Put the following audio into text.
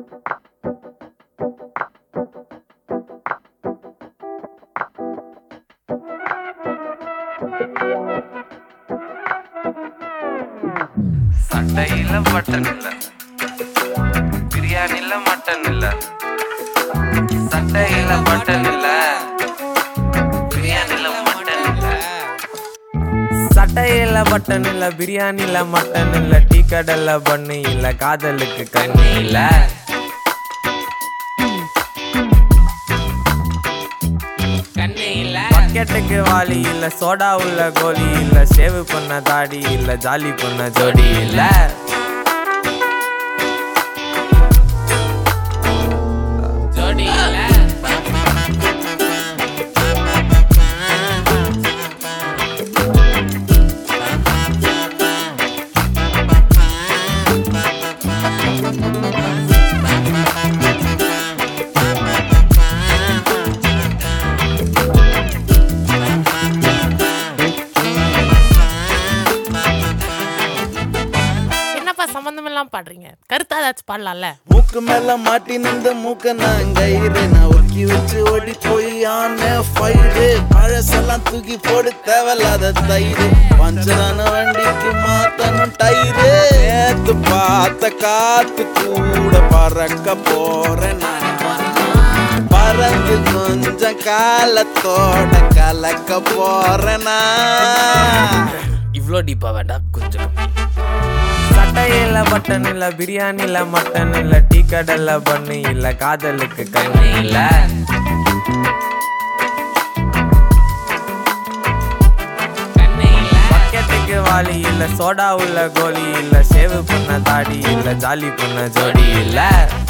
சட்டையில பட்டன் இல்ல பிரியாணில மட்டன் இல்ல சட்டையில பட்டன் இல்ல பிரியாணில மட்டன் இல்ல சட்டையில பட்டன் இல்ல பிரியாணில மட்டன் இல்ல டீ கடல்ல பண்ணு இல்ல காதலுக்கு கண்ணு இல்ல கண்ணு இல்ல பக்கெட்டுக்கு வாளி இல்ல சோடா உள்ள கோலி இல்ல சேவு பண்ண தாடி இல்ல ஜாலி பண்ண ஜோடி இல்ல ஜோடி இல்ல என்னப்பா சம்மந்தம் எல்லாம் பாடுறீங்க கருத்தா ஏதாச்சும் பாடலாம்ல மூக்கு மேல மாட்டி நின்ற மூக்க நான் கயிறு நான் ஒக்கி வச்சு ஓடி போய் ஆன ஃபைடு பழசெல்லாம் தூக்கி போடு தேவையில்லாத தயிர் பஞ்சரான வண்டிக்கு மாத்தணும் டயிரு நேத்து பார்த்த காத்து கூட பறக்க போறேன் நான் பறந்து கொஞ்சம் காலத்தோட கலக்க போறேனா இவ்ளோ டீப்பா வேண்டாம் கொஞ்சம் சட்டையில பட்டன் இல்ல பிரியாணில மட்டன் இல்ல டீ கடல்ல பண்ணு இல்ல காதலுக்கு கண்ணு இல்ல கண்ணு இல்ல பக்கெட்டுக்கு வாளி இல்ல சோடா உள்ள கோலி இல்ல சேவு பண்ண தாடி இல்ல ஜாலி பண்ண ஜோடி இல்ல